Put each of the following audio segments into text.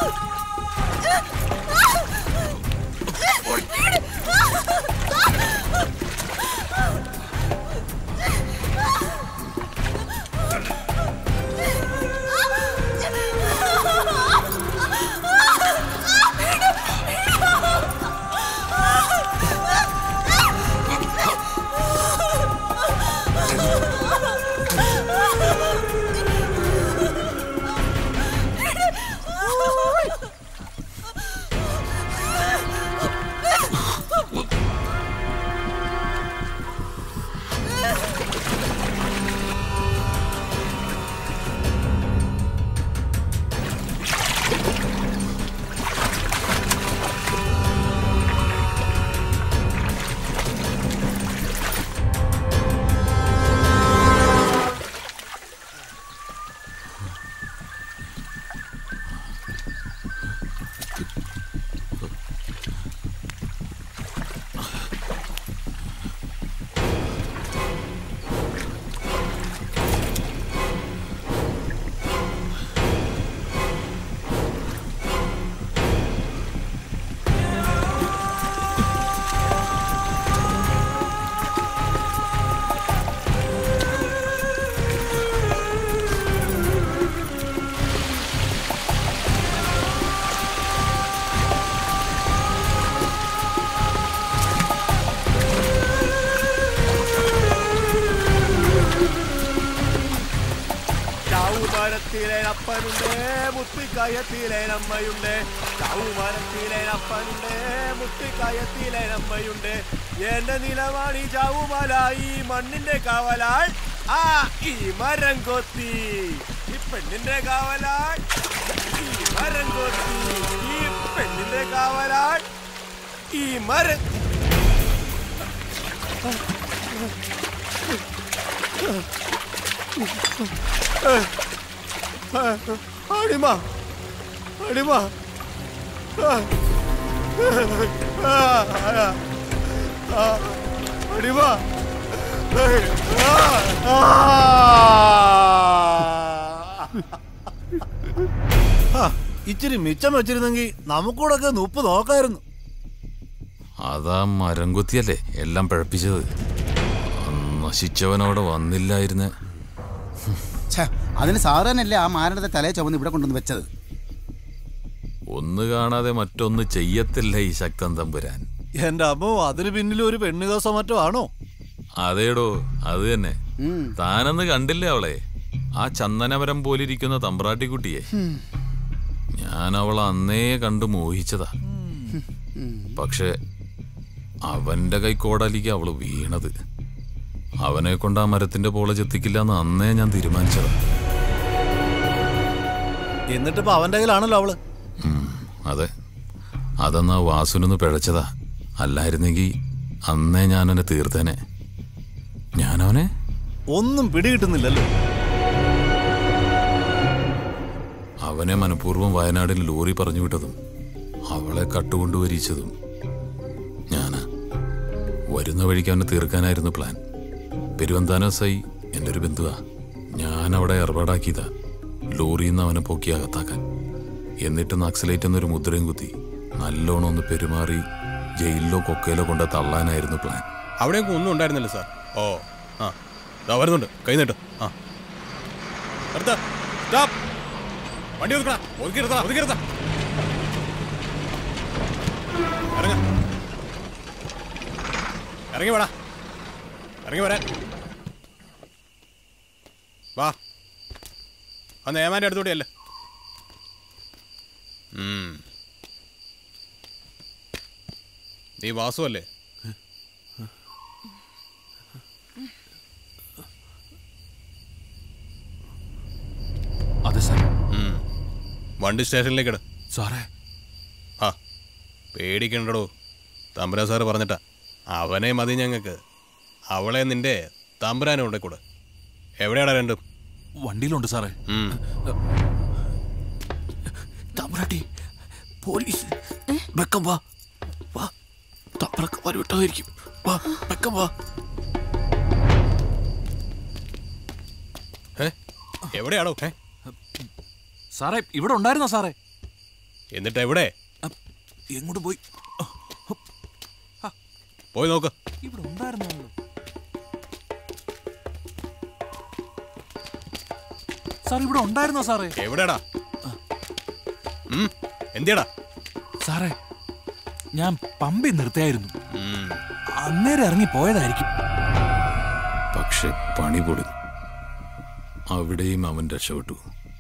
ചാവുമരത്തിലെ അപ്പനുണ്ട് മുത്തിക്കയത്തിലെ അമ്മയുണ്ട് ചാവുമരത്തിലെ അപ്പനുണ്ട് മുത്തിക്കയത്തിലെ അമ്മയുണ്ട് എന്റെ നിലവാണി ചാവുമല ഈ മണ്ണിന്റെ കാവലാൾ ആ ഈ മരം കൊത്തി ഈ പെണ്ണിന്റെ കാവലാൾ ഈ മരം കൊത്തി ഈ പെണ്ണിന്റെ കാവലാൾ ഈ മരം അടിമ അടിമ അടിമ ഇച്ചിരി മിച്ചം വെച്ചിരുന്നെങ്കിൽ നമുക്കൂടൊക്കെ ഉപ്പ് നോക്കായിരുന്നു അതാ മരം കുത്തിയല്ലേ എല്ലാം പിഴപ്പിച്ചത് നശിച്ചവനവിടെ വന്നില്ലായിരുന്നേ ഛേ അതിന് സാറ് തന്നെയല്ലേ ആ മാരണത്തെ തലയെ ചുമന്ന് ഇവിടെ കൊണ്ടുവന്ന് വെച്ചത് ഒന്ന് കാണാതെ മറ്റൊന്ന് ചെയ്യത്തില്ല ഈ ശക്തൻ തമ്പുരാൻ എന്റെ അമ്മോ അതിന് പിന്നിൽ ഒരു പെണ്ണുകോസോ മറ്റോ ആണോ അതേടോ അത് തന്നെ താനന്ന് കണ്ടില്ലേ അവളെ ആ ചന്ദനമരം പോലിരിക്കുന്ന തമ്പ്രാട്ടിക്കുട്ടിയെ ഞാൻ അവളെ അന്നേ കണ്ടു മോഹിച്ചതാ പക്ഷെ അവന്റെ കൈക്കോടാലിക്ക് അവള് വീണത് അവനെ കൊണ്ട് ആ മരത്തിന്റെ പോള ചെത്തിക്കില്ല എന്ന് അന്നേ ഞാൻ തീരുമാനിച്ചതാ എന്നിട്ടിപ്പോ അവന്റെ കയ്യിലാണല്ലോ അവള് ഉം, അതെ അതെന്നാ വാസുനൊന്ന് പിഴച്ചതാ അല്ലായിരുന്നെങ്കിൽ അന്നേ ഞാൻ അവനെ തീർത്തേനെ ഞാനവനെ ഒന്നും പിടികിട്ടുന്നില്ലല്ലോ അവനെ മനഃപൂർവ്വം വയനാടിൽ ലോറി പറഞ്ഞു വിട്ടതും അവളെ കട്ടുകൊണ്ട് വരിച്ചതും ഞാനാ വരുന്ന വഴിക്ക് അവനെ തീർക്കാനായിരുന്നു പ്ലാൻ പെരുവന്താന സൈ എൻ്റെ ഒരു ബന്ധുവാ ഞാൻ അവിടെ ഏർപ്പാടാക്കിയതാ ലോറിയിൽ നിന്ന് അവനെ പൊക്കി അകത്താക്കാൻ എന്നിട്ട് നക്സലേറ്റ് എന്നൊരു മുദ്രയും കുത്തി നല്ലോണം ഒന്ന് പെരുമാറി ജയിലിലോ കൊക്കയിലോ കൊണ്ട് തള്ളാനായിരുന്നു പ്ലാൻ അവിടെയൊക്കെ ഒന്നും ഉണ്ടായിരുന്നില്ല സാർ ഓ ആ ദാ വരുന്നുണ്ട് കൈ നീട്ട് ആ അടുത്ത സ്റ്റോപ്പ് വണ്ടി ഒതുക്കടാ ഒതുക്കി എടുത്താ ഒതുക്കി എടുത്താ ഇറങ്ങ ഇറങ്ങി വേടാ ഇറങ്ങി വരാൻ വാ ആ നേമാൻ്റെ അടുത്തോടെ അല്ലേ നീ വാസു അല്ലേ അതെ സാർ ഉം. വണ്ടി സ്റ്റേഷനിലേക്ക് ഇട് സാറേ ആ പേടിക്കണ്ടടോ തമ്പുരാൻ സാറ് പറഞ്ഞിട്ടാ അവനെ മതി ഞങ്ങൾക്ക് അവളെ നിന്റെ തമ്പുരാനെ കൊണ്ടേ കൂടെ എവിടെയാടാ രണ്ടും വണ്ടിയിലുണ്ട് സാറേ ഉം. തമ്പ്രാട്ടി പോലീസ് വെക്കം വാ വാ തമ്പ്രക്ക് വരവിട്ടായിരിക്കും വാ വെക്കം വാ ഏ എവിടെയാടോ ഏ സാറേ ഇവിടെ ഉണ്ടായിരുന്നോ സാറേ എന്നിട്ട് എവിടെ അപ്പ്, എങ്ങോട്ട് പോയി പോയി നോക്ക് ഇവിടെ ഉണ്ടായിരുന്നല്ലോ സാർ ഇവിടെ ഉണ്ടായിരുന്നോ സാറേ എവിടെടാ ഉം, എന്തിയടാ സാറേ ഞാൻ പമ്പിൽ നിർത്തിയായിരുന്നു ഉം, അന്നേരം ഇറങ്ങി പോയതായിരിക്കും പക്ഷെ പണി പൊളിഞ്ഞു അവിടെയും അവൻ രക്ഷപ്പെട്ടു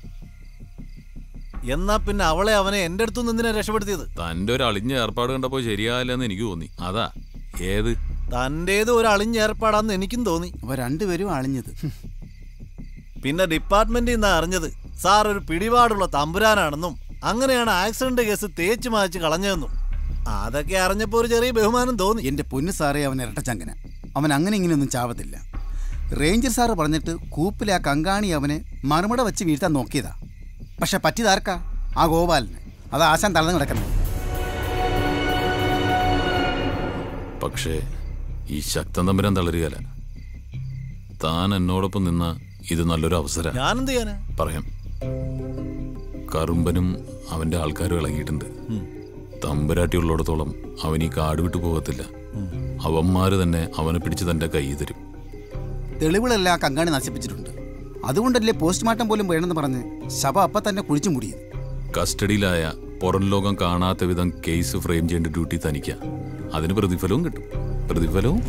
എന്നാ പിന്നെ അവളെ അവനെ എന്റെ അടുത്തുനിന്ന് എന്തിനാ രക്ഷപ്പെടുത്തിയത് തന്റെ ഒരു അളിഞ്ഞ ഏർപ്പാട് കണ്ടപ്പോൾ ശരിയാവില്ലെന്ന് എനിക്ക് തോന്നി അതാ ഏത് തന്റേത് ഒരു അളിഞ്ഞ ഏർപ്പാടാന്ന് എനിക്കും തോന്നി അപ്പൊ രണ്ടുപേരും അളിഞ്ഞത് ഹും. പിന്നെ ഡിപ്പാർട്ട്മെന്റിൽ നിന്ന് അറിഞ്ഞത് സാർ ഒരു പിടിപാടുള്ള തമ്പുരാനാണെന്നും അങ്ങനെയാണ് ആക്സിഡന്റ് കേസ് തേച്ച് മാച്ച് കളഞ്ഞതെന്നും അതൊക്കെ അറിഞ്ഞപ്പോ ഒരു ചെറിയ ബഹുമാനം തോന്നി എന്റെ പൊന്നു സാറേ അവൻ ഇരട്ടച്ചങ്കന അവൻ അങ്ങനെ ഇങ്ങനെയൊന്നും ചാവത്തില്ല റേഞ്ചർ സാറ് പറഞ്ഞിട്ട് കൂപ്പിലെ ആ കങ്കാണി അവനെ മറുമട വെച്ച് വീഴ്ത്താൻ നോക്കിയതാ പക്ഷെ പറ്റിയതാർക്കാ ആ ഗോപാലിന് അത് ആശാൻ തളർന്നു കിടക്കുന്നത് പക്ഷേ ഈ ശക്തൻ തമ്പുരാൻ തളരുകയല്ല താൻ എന്നോടൊപ്പം നിന്ന ഇത് നല്ലൊരു അവസര ഞാനെന്ത് ചെയ്യാനാ പറയാം കറുമ്പനും അവന്റെ ആൾക്കാരും ഇളകിയിട്ടുണ്ട് തമ്പുരാട്ടി ഉള്ളിടത്തോളം അവൻ ഈ കാട് വിട്ടു പോകത്തില്ല അവന്മാര് തന്നെ അവനെ പിടിച്ച് തന്റെ കൈ തരും തെളിവുകളെല്ലാം ആ കങ്കാണി നശിപ്പിച്ചിട്ടുണ്ട് അതുകൊണ്ടല്ലേ പോസ്റ്റ്മോർട്ടം പോലും വേണമെന്ന് പറഞ്ഞ് ശവം അപ്പം തന്നെ കുഴിച്ചു മൂടിയത് കസ്റ്റഡിയിലായ പുറം ലോകം കാണാത്ത വിധം കേസ് ഫ്രെയിം ചെയ്യേണ്ട ഡ്യൂട്ടി തനിക്ക അതിന് പ്രതിഫലവും കിട്ടും പ്രതിഫലവും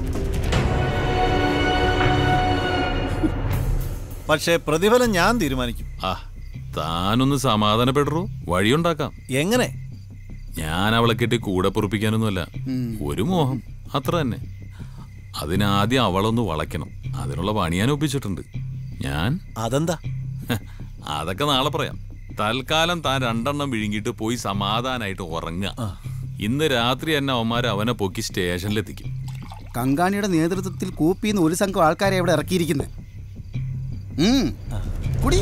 പക്ഷേ പ്രതിഫലം ഞാൻ തീരുമാനിക്കും ആ താനൊന്ന് സമാധാനപ്പെടറോ വഴിയുണ്ടാക്കാം എങ്ങനെ ഞാൻ അവളെ കെട്ടി കൂടെ പൊറപ്പിക്കാനൊന്നുമല്ല ഒരു മോഹം അത്ര തന്നെ അതിനാദ്യം അവളൊന്ന് വളയ്ക്കണം അതിനുള്ള പണി ഞാൻ ഒപ്പിച്ചിട്ടുണ്ട് ഞാൻ അതെന്താ ഹ, അതൊക്കെ നാളെ പറയാം തൽക്കാലം താൻ രണ്ടെണ്ണം വിഴുങ്ങിയിട്ട് പോയി സമാധാനായിട്ട് ഉറങ്ങുക ഇന്ന് രാത്രി തന്നെ അവന്മാർ അവനെ പൊക്കി സ്റ്റേഷനിലെത്തിക്കും കങ്കാണിയുടെ നേതൃത്വത്തിൽ കൂപ്പിന്ന് ഒരു സംഘം ആൾക്കാരെ ഇവിടെ ഇറക്കിയിരിക്കുന്നത് കുടി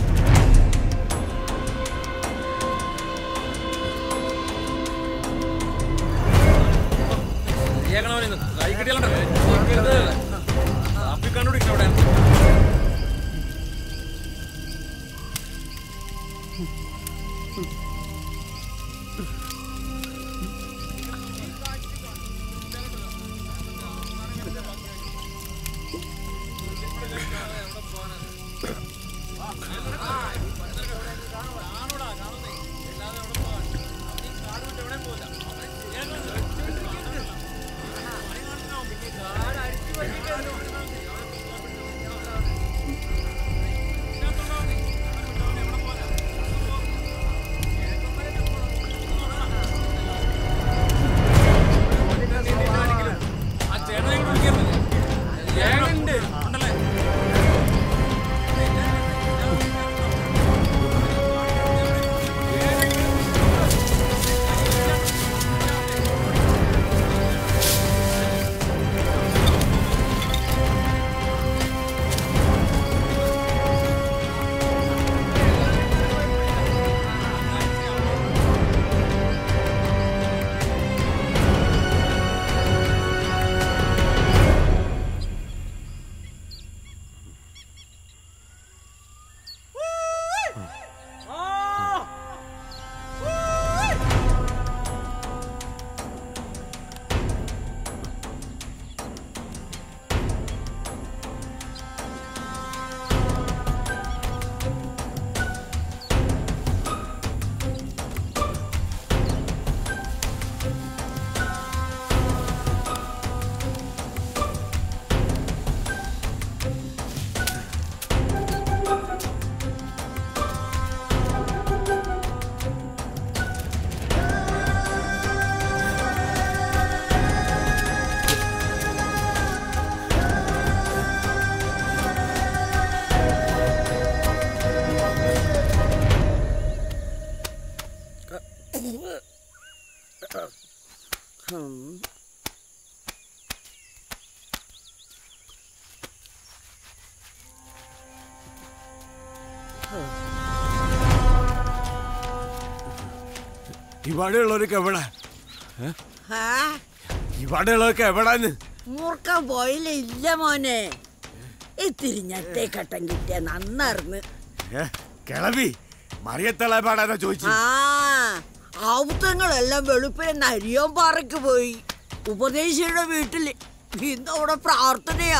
ഇവിടെയുള്ളവരൊക്കെ എവിടെ ആ ഇവിടെയുള്ളവരൊക്കെ എവിടാന്ന് മൂർക്കം പോയില്ല ഇല്ല മോനെ ഇത്തിരി ഞെട്ടേ കട്ടം കിട്ടിയ നന്നാർന്ന് ഏ, കിളവി മറിയത്തള പാടാന്നാ ചോദിച്ചു ആ ആവുത്തങ്ങളെല്ലാം വെളുപ്പിനെ നരിയോൻ പാറയ്ക്ക് പോയി ഉപദേശിയുടെ വീട്ടില് ഇന്ന് അവിടെ പ്രാർത്ഥനയാ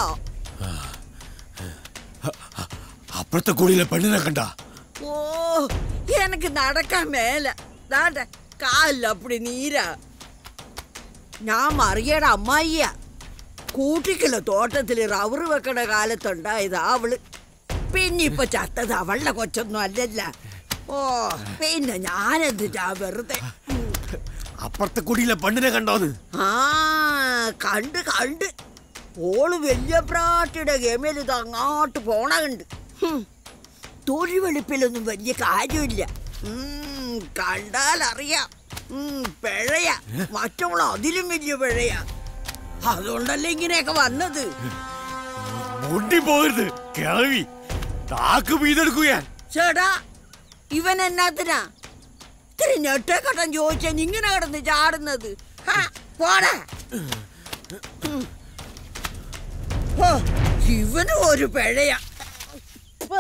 അപ്പുറത്തെ കുടിയിലെ പെണ്ണിനെ കണ്ട ഓ എനിക്ക് നടക്കാൻ മേല ദാണ്ട കാലിൽ അപ്പടി നീരാ ഞാൻ മറിയയുടെ അമ്മായിയാ കൂട്ടിക്കുള്ള തോട്ടത്തിൽ റബ്ബർ വെക്കണ കാലത്തുണ്ടായത് അവള് പിന്നെ ഇപ്പൊ ചത്തത് അവളുടെ കൊച്ചൊന്നും അല്ലല്ല ഓ പിന്നെ ഞാനെന്തിട്ടാ വെറുതെ അപ്പുറത്തെ കുടിയിലെ പെണ്ണിനെ കണ്ടോന്ന് ആ കണ്ട് കണ്ട് ഓള് വലിയ പ്രാട്ടിയുടെ ഗമയിൽ ഇത് അങ്ങോട്ട് പോണ കണ്ട് ഹും. തൊഴി വെളുപ്പിലൊന്നും വലിയ കാര്യമില്ല ഉം, കണ്ടാൽ അറിയാം ഉം, പിഴയാ മറ്റവള് അതിലും വലിയ പിഴയാ അതുകൊണ്ടല്ലേ ഇങ്ങനെയൊക്കെ വന്നത് മുണ്ടി പോകരുത് കിളവി താക്ക് വീതെടുക്കുക ചേടാ ഇവൻ എന്നാത്തിനാ ഇത്തിരി ഞെട്ടേക്കട്ടൻ ചോദിച്ചാ ഇങ്ങനെ കിടന്ന് ചാടുന്നത് ഹാ, പോടാ ഉം. ഹോ, ഇവനും ഒരു പിഴയാ പേ.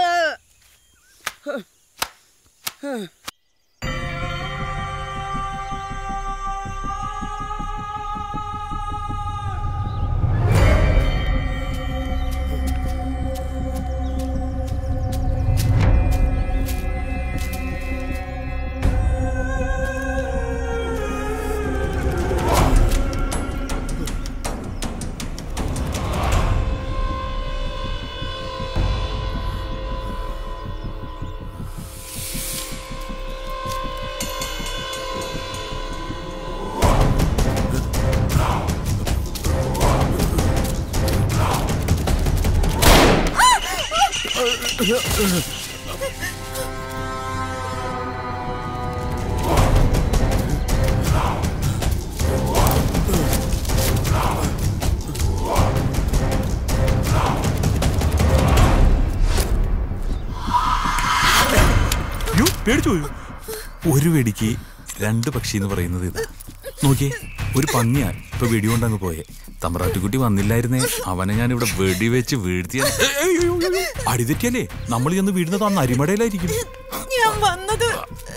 യ്യോ, പേടിച്ചു പോയോ ഒരു വെടിക്ക് രണ്ട് പക്ഷി എന്ന് പറയുന്നത് ഇതാ നോക്കിയേ ഒരു പന്നിയാ ഇപ്പൊ വെടികൊണ്ടങ്ങ് പോയെ തമ്പ്രാട്ടിക്കുട്ടി വന്നില്ലായിരുന്നേ അവനെ ഞാൻ ഇവിടെ വെടിവെച്ച് വീഴ്ത്തിയ അടിതെറ്റിയല്ലേ നമ്മൾ ചെന്ന് വീഴുന്നത് ആ നരിമടയിലായിരിക്കും ഞാൻ വന്നത്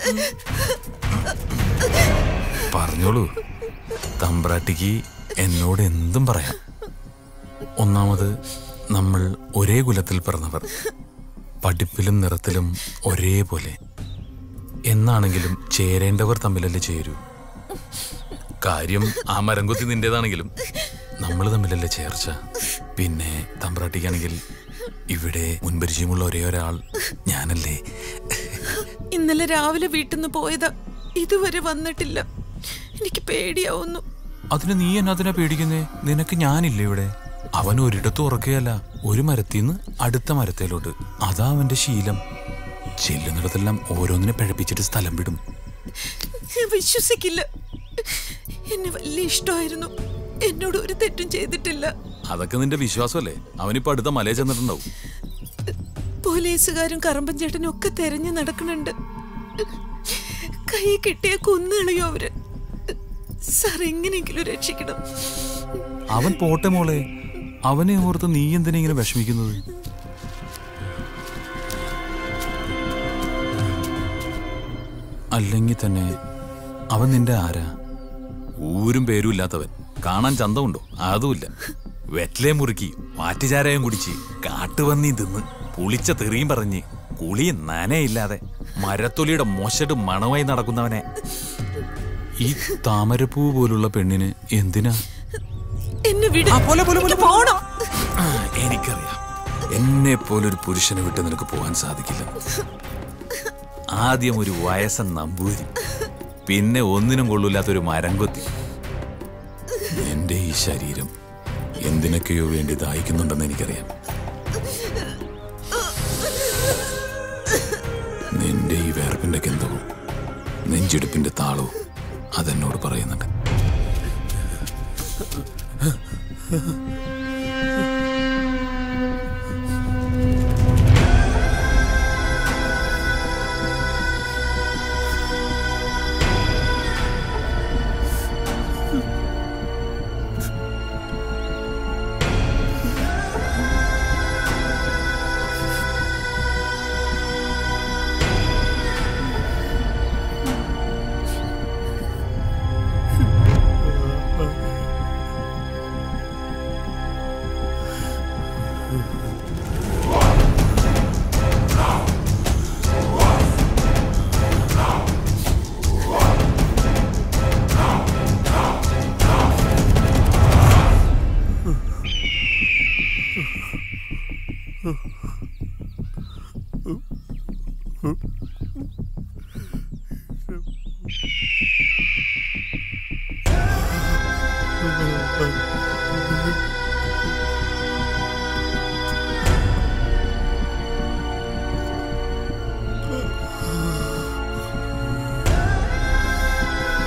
പറഞ്ഞോളൂ തമ്പ്രാട്ടിക്ക് എന്നോട് എന്തും പറയാം ഒന്നാമത് നമ്മൾ ഒരേ കുലത്തിൽ പിറന്നവർ പഠിപ്പിലും നിറത്തിലും ഒരേപോലെ എന്നാണെങ്കിലും ചേരേണ്ടവർ തമ്മിലല്ലേ ചേരൂ കാര്യം ആ മരംകൊത്തി നിന്റേതാണെങ്കിലും നമ്മൾ തമ്മിലല്ലേ ചേർച്ച പിന്നെ തമ്പ്രാട്ടിക്കാണെങ്കിൽ ഇവിടെ മുൻപരിചയമുള്ള ഒരേ ഒരാൾ ഞാനല്ലേ ഇന്നലെ രാവിലെ വീട്ടിൽ നിന്ന് പോയതാ ഇതുവരെ വന്നിട്ടില്ല എനിക്ക് പേടിയാവുന്നു അതിന് നീ എന്നതിനാ പേടിക്കുന്നേ നിനക്ക് ഞാനില്ലേ ഇവിടെ അവൻ ഒരിടത്തും ഉറക്കുകയല്ല ഒരു മരത്തിന്ന് അടുത്ത മരത്തേലോട്ട് അതാ അവന്റെ ശീലം ചെല്ലുന്നിടത്തെല്ലാം ഓരോന്നിനെ പഴപ്പിച്ചിട്ട് സ്ഥലം വിടും ഞാൻ വിശ്വസിക്കില്ല എന്നെ വലിയ ഇഷ്ടമായിരുന്നു എന്നോട് ഒരു തെറ്റും ചെയ്തിട്ടില്ല അതൊക്കെ നിന്റെ വിശ്വാസമല്ലേ അവനിപ്പോ അടുത്ത മലയെ ചെന്നിട്ടുണ്ടാവും പോലീസുകാരും കറമ്പൻ ചേട്ടനും ഒക്കെ തെരഞ്ഞു നടക്കണുണ്ട് കൈ കിട്ടിയ കൊന്നുകളയോ അവര് സാർ എങ്ങനെയെങ്കിലും രക്ഷിക്കണം അവൻ പോട്ടെ മോളെ അവനെ ഓർത്ത് നീ എന്തിനാ ഇങ്ങനെ വിഷമിക്കുന്നത് അല്ലെങ്കിൽ തന്നെ അവൻ നിന്റെ ആരാ ഊരും പേരും ഇല്ലാത്തവൻ കാണാൻ ചന്തമുണ്ടോ അതുമില്ല വെറ്റിലേ മുറുക്കി മാറ്റുചാരയും കുടിച്ച് കാട്ടുപന്നി തിന്ന് പുളിച്ച തെറിയും പറഞ്ഞ് കുളിയും നനയില്ലാതെ മരത്തൊലിയുടെ മൊശട് മണമായി നടക്കുന്നവനെ ഈ താമരപ്പൂ പോലുള്ള പെണ്ണിന് എന്തിനാ എന്നെ വിട് എനിക്ക് പോണം ആ, എനിക്കറിയാം എന്നെ പോലൊരു പുരുഷനെ വിട്ട് നിനക്ക് പോകാൻ സാധിക്കില്ല ആദ്യം ഒരു വയസ്സൻ നമ്പൂരി പിന്നെ ഒന്നിനും കൊള്ളൂല്ലാത്തൊരു മരം കൊത്തി എന്റെ ഈ ശരീരം എന്തിനൊക്കെയോ വേണ്ടി ദാഹിക്കുന്നുണ്ടെന്ന് എനിക്കറിയാം നിന്റെ ഈ വേർപ്പിന്റെ ഗന്ധവും നെഞ്ചെടുപ്പിന്റെ താളവും അതെന്നോട് പറയുന്നുണ്ട്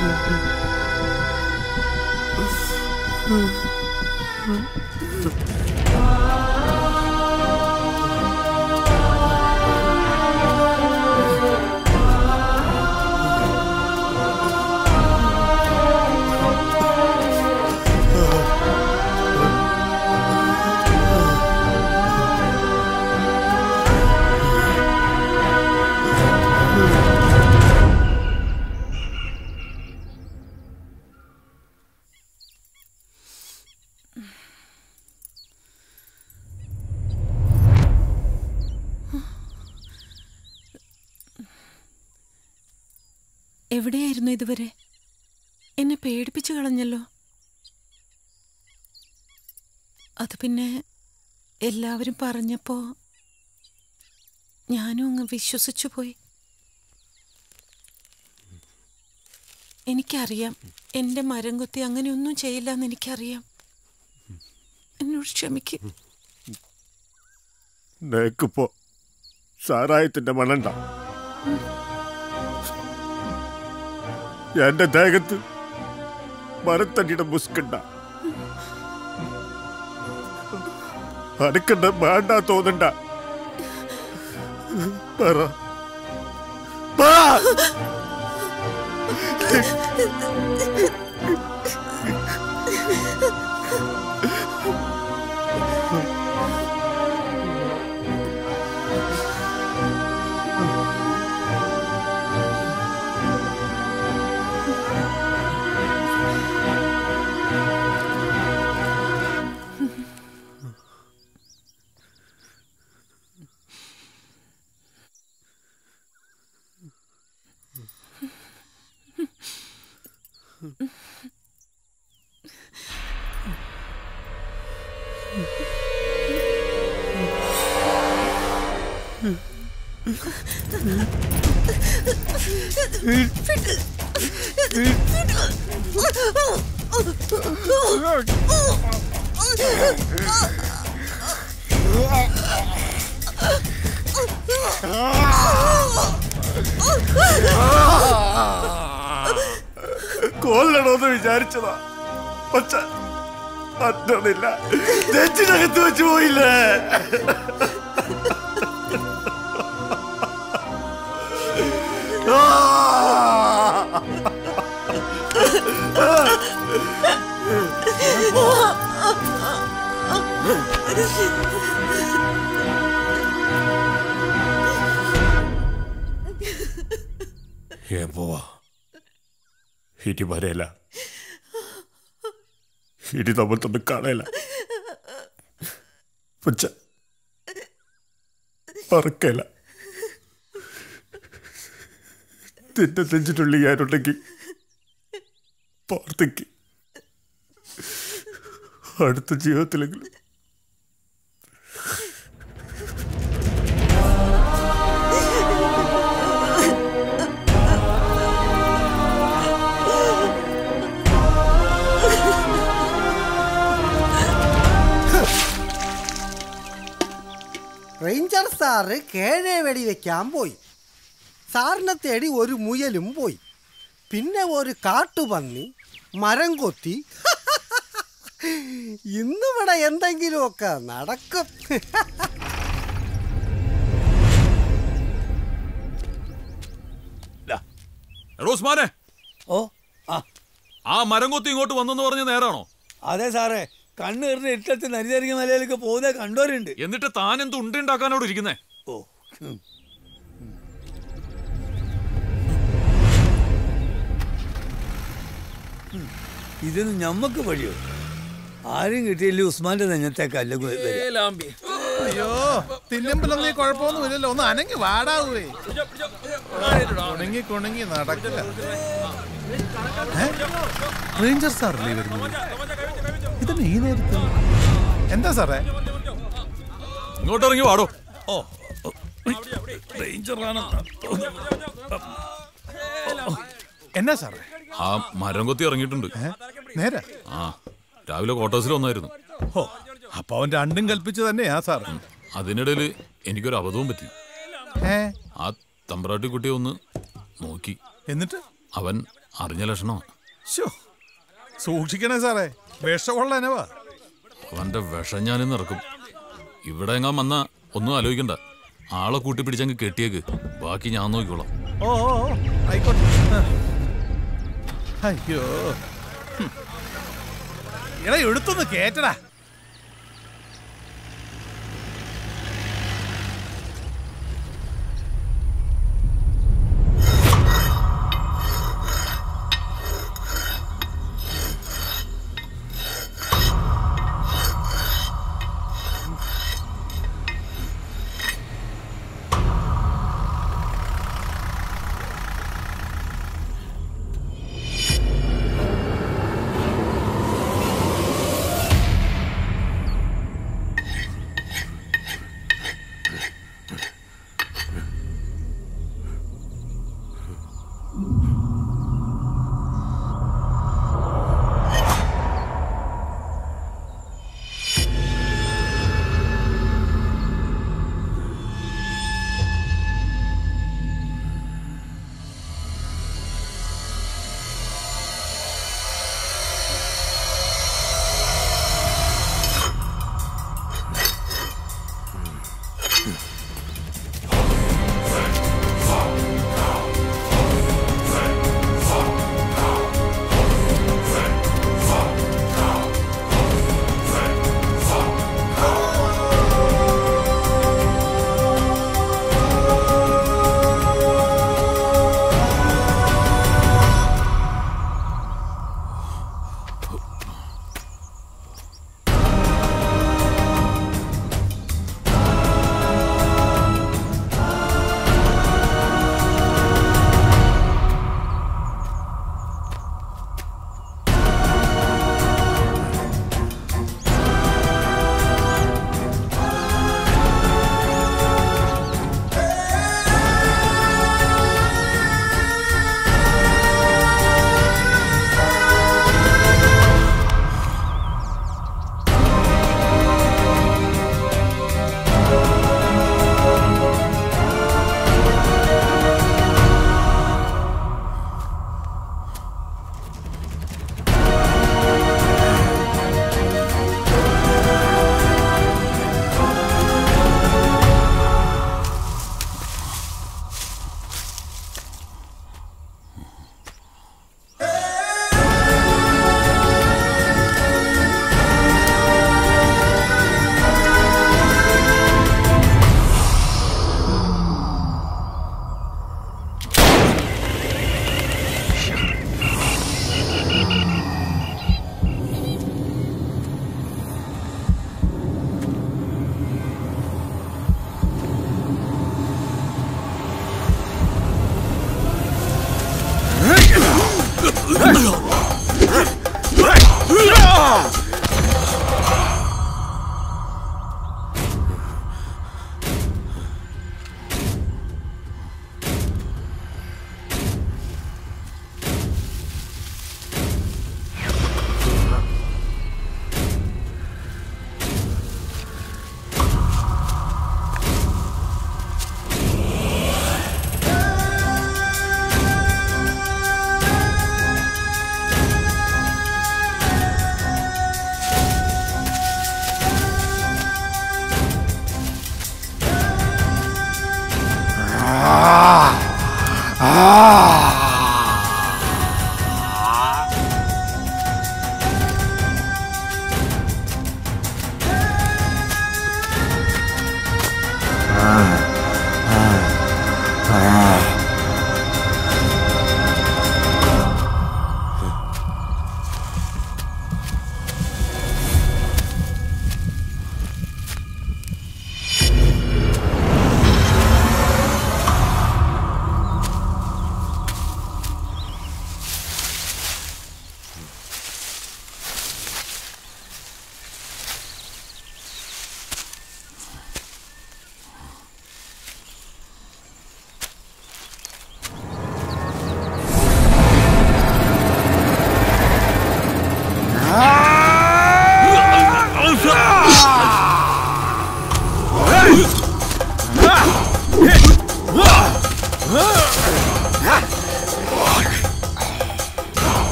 എവിടെയായിരുന്നു ഇതുവരെ എന്നെ പേടിപ്പിച്ചു കളഞ്ഞല്ലോ അത് പിന്നെ എല്ലാവരും പറഞ്ഞപ്പോ ഞാനും അങ്ങ് വിശ്വസിച്ചു പോയി എനിക്കറിയാം എൻ്റെ മരം കൊത്തി അങ്ങനെയൊന്നും ചെയ്യില്ല എന്ന് എനിക്കറിയാം എന്നോട് ക്ഷമിക്കും നിനക്കിപ്പോ സാരായത്തിന്റെ മണണ്ട എന്റെ ദേഹത്ത് മരത്തടിയുടെ മുസ്കണ്ട അനക്കണ്ട വേണ്ട തോന്നണ്ട പറ പറ കൊല്ലണമെന്ന് വിചാരിച്ചതാ പക്ഷെ പറ്റണില്ല നെച്ചിനകത്ത് വെച്ച് പോയില്ലേ ഏ പോവാ ഇനി വരയില്ല ഇനി നമ്മൾ തമ്മിൽ കാണയില്ല പക്ഷെ പറക്കല നിന്റെ നെഞ്ചിട്ടുള്ളി ഞാനുണ്ടെങ്കിൽ പാർത്തിക്ക് അടുത്ത ജീവിതത്തിലെങ്കിലും റേഞ്ചർ സാറ് കേഴെ വെടിവെക്കാൻ പോയി സാറിനെ തേടി ഒരു മുയലും പോയി പിന്നെ ഒരു കാട്ടുപന്നി മരം കൊത്തി ഇന്നിവിടെ എന്തെങ്കിലുമൊക്കെ നടക്കും എടോ ഉസ്മാനെ ഓ ആ ആ മരം കൊത്തി ഇങ്ങോട്ട് വന്നെന്ന് പറഞ്ഞ നേരാണോ അതെ സാറേ കണ്ണ് കയറുന്ന ഇട്ടത്ത് നരിതരിക മലയിലേക്ക് പോകുന്ന കണ്ടോരുണ്ട് എന്നിട്ട് താൻ എന്ത് ഉണ്ടുണ്ടാക്കാനോട് ഇരിക്കുന്നേ ഓ ഉം. ഉം. ഇതൊന്നും ഞമ്മക്ക് വഴിയോ ആരും കിട്ടിയില്ല ഉസ്മാന്റെ നെഞ്ഞത്തേക്ക് അല്ല അയ്യോ തിന്നുമ്പലൊന്നും ഈ കുഴപ്പമൊന്നുമില്ലല്ലോ ഒന്ന് അനങ്ങി വാടാവേ കുണുങ്ങി കുണുങ്ങി നടക്കില്ല ഏ? റേഞ്ചർ സാറല്ലേ വരുന്നത് ഇതിന് ഈ നേരത്ത് എന്താ സാറേ ഇങ്ങോട്ട് ഇറങ്ങി വാടോ ഓ ഡേഞ്ചറാണ് എന്നാ സാറേ ആ മരം കൊത്തി ഇറങ്ങിയിട്ടുണ്ട് നേരെ ആ രാവിലെ ക്വാർട്ടേഴ്സിൽ വന്നായിരുന്നു ഓ അപ്പൊ അവൻ രണ്ടും കൽപ്പിച്ച് തന്നെയാ സാർ അതിനിടയിൽ എനിക്കൊരു അബദ്ധവും പറ്റി ഏ ആ തമ്പ്രാട്ടി കുട്ടിയെ ഒന്ന് നോക്കി എന്നിട്ട് അവൻ അറിഞ്ഞ ലക്ഷണോ ശോ, സൂക്ഷിക്കണേ സാറേ വിഷമുള്ള അനവാ അവന്റെ വിഷം ഞാനിന്ന് ഇറക്കും ഇവിടെ എങ്ങാൻ വന്ന ഒന്നും ആലോചിക്കണ്ട ആളെ കൂട്ടി പിടിച്ചങ്ങ് കെട്ടിയേക്ക് ബാക്കി ഞാൻ നോക്കിക്കോളാം ഓ ഓ, ഓ, ആയിക്കോട്ടെ ആ. അയ്യോ ഹും. എടാ എടുത്തൊന്ന് കേറ്റടാ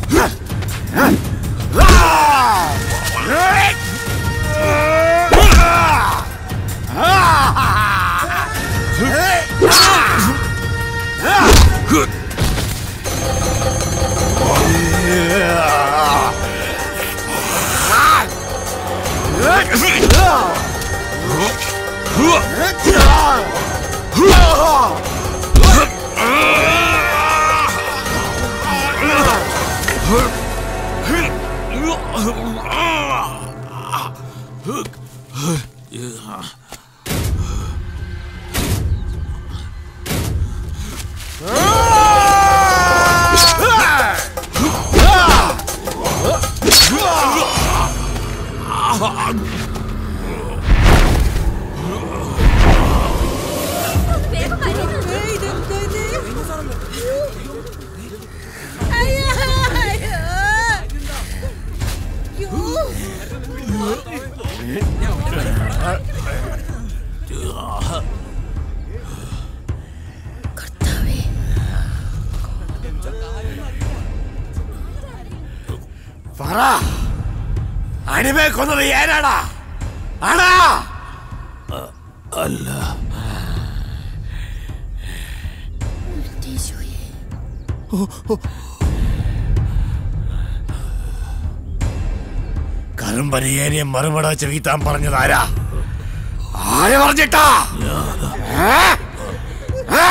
പറ അടിമയെ കൊന്നത് ഏനാടാ ആടാ അല്ല കരുമ്പനിയേനെ മറുപട ചെവിത്താൻ പറഞ്ഞത് ആരാ ആര് പറഞ്ഞിട്ടാ ഏ? ഏ?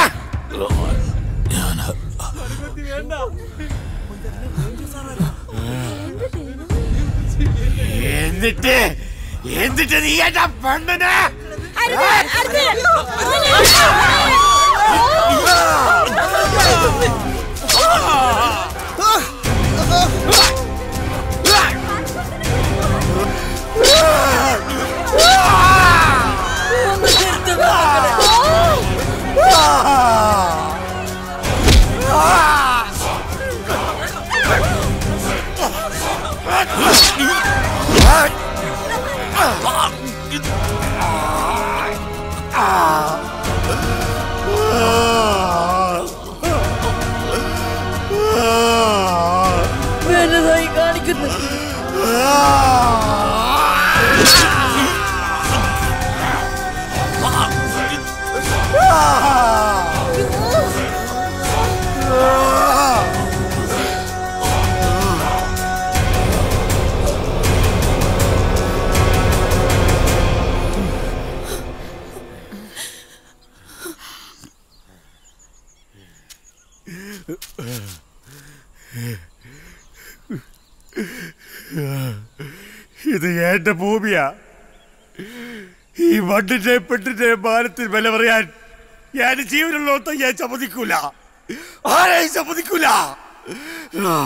എന്നിട്ട് എന്നിട്ട് നീ എന്റെ പെണ്ണിനെ വലുതായി കാണിക്കുന്നു ഇത് എന്റെ ഭൂമിയാ ഈ മണ്ണിന്റെ പെട്ടിന്റെ മാനത്തിൽ വില പറയാൻ ഞാൻ ജീവനുള്ളോത്ത ഞാൻ സമ്മതിക്കൂല ആരെയും സമ്മതിക്കൂല ആ.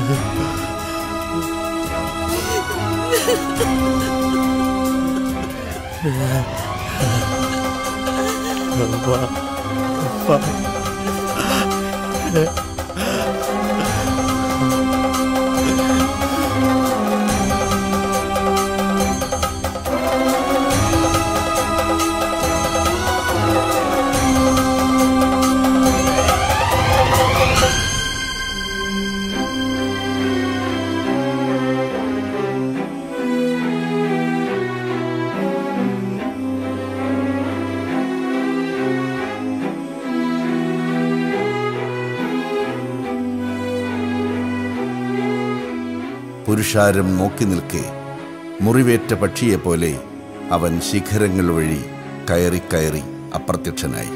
പുരുഷാരം നോക്കി നിൽക്കെ മുറിവേറ്റ പക്ഷിയെപ്പോലെ അവൻ ശിഖരങ്ങൾ വഴി കയറി കയറി അപ്രത്യക്ഷനായി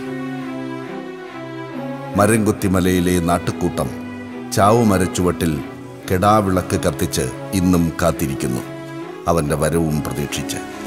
മരംകുത്തിമലയിലെ നാട്ടുകൂട്ടം ചാവുമരച്ചുവട്ടിൽ കെടാവിളക്ക് കത്തിച്ച് ഇന്നും കാത്തിരിക്കുന്നു അവന്റെ വരവും പ്രതീക്ഷിച്ച്